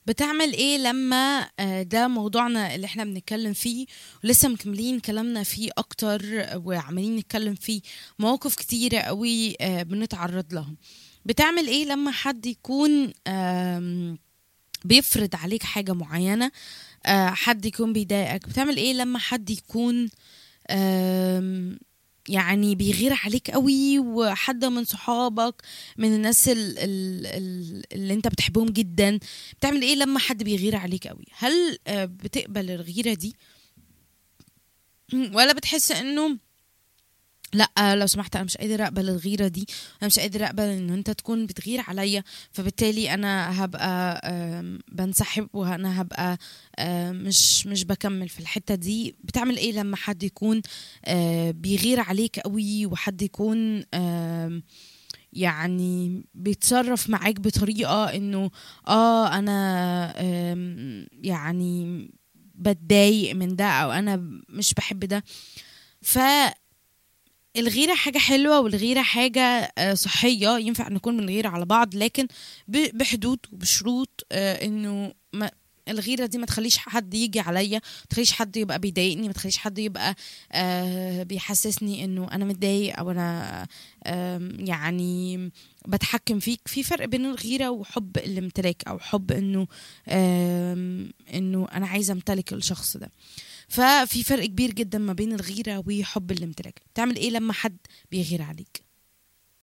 بتعمل ايه لما آه، ده موضوعنا اللي احنا بنتكلم فيه ولسه مكملين كلامنا فيه اكتر وعمالين نتكلم فيه مواقف كتيرة قوي آه، بنتعرض لها بتعمل ايه لما حد يكون آم، بيفرض عليك حاجة معينة آه، حد يكون بيضايقك بتعمل ايه لما حد يكون آم، يعني بيغير عليك قوي وحد من صحابك من الناس ال- ال- ال- اللي انت بتحبهم جدا بتعمل ايه لما حد بيغير عليك قوي هل آه، بتقبل الغيرة دي ولا بتحس انه لا لو سمحت انا مش قادر اقبل الغيره دي انا مش قادر اقبل ان انت تكون بتغير عليا فبالتالي انا هبقى آم، بنسحب وانا هبقى آم، مش مش بكمل في الحته دي بتعمل ايه لما حد يكون آه، بيغير عليك قوي وحد يكون آم، يعني بيتصرف معاك بطريقه انه اه انا آم، يعني بتضايق من ده او انا مش بحب ده ف الغيرة حاجة حلوة والغيرة حاجة آه، صحية ينفع نكون بنغير على بعض لكن ب- بحدود وبشروط آه، انه ما الغيرة دي ما تخليش حد يجي عليا ما تخليش حد يبقى بيضايقني ما تخليش حد يبقى آه بيحسسني انه انا متضايق او انا آه يعني بتحكم فيك في فرق بين الغيرة وحب الامتلاك او حب انه آه انه انا عايزة امتلك الشخص ده ففي فرق كبير جدا ما بين الغيرة وحب الامتلاك تعمل ايه لما حد بيغير عليك